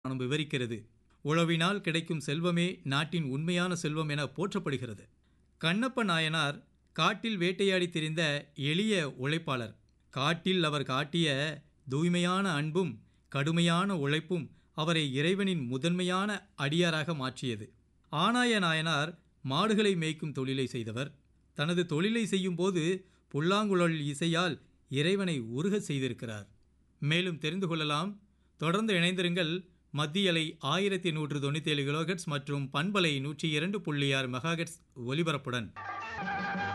புராணம் விவரிக்கிறது உழவினால் கிடைக்கும் செல்வமே நாட்டின் உண்மையான செல்வம் என போற்றப்படுகிறது கண்ணப்ப நாயனார் காட்டில் வேட்டையாடி திரிந்த எளிய உழைப்பாளர் காட்டில் அவர் காட்டிய தூய்மையான அன்பும் கடுமையான உழைப்பும் அவரை இறைவனின் முதன்மையான அடியாராக மாற்றியது ஆனாய நாயனார் மாடுகளை மேய்க்கும் தொழிலை செய்தவர் தனது தொழிலை செய்யும்போது புல்லாங்குழல் இசையால் இறைவனை உருகச் செய்திருக்கிறார் மேலும் தெரிந்து கொள்ளலாம் தொடர்ந்து இணைந்திருங்கள் மத்தியலை ஆயிரத்தி நூற்று தொண்ணூற்றி ஏழு கிலோஹெட்ஸ் மற்றும் பண்பலை நூற்றி இரண்டு புள்ளி ஆறு மெகாஹெட்ஸ் ஒலிபரப்புடன்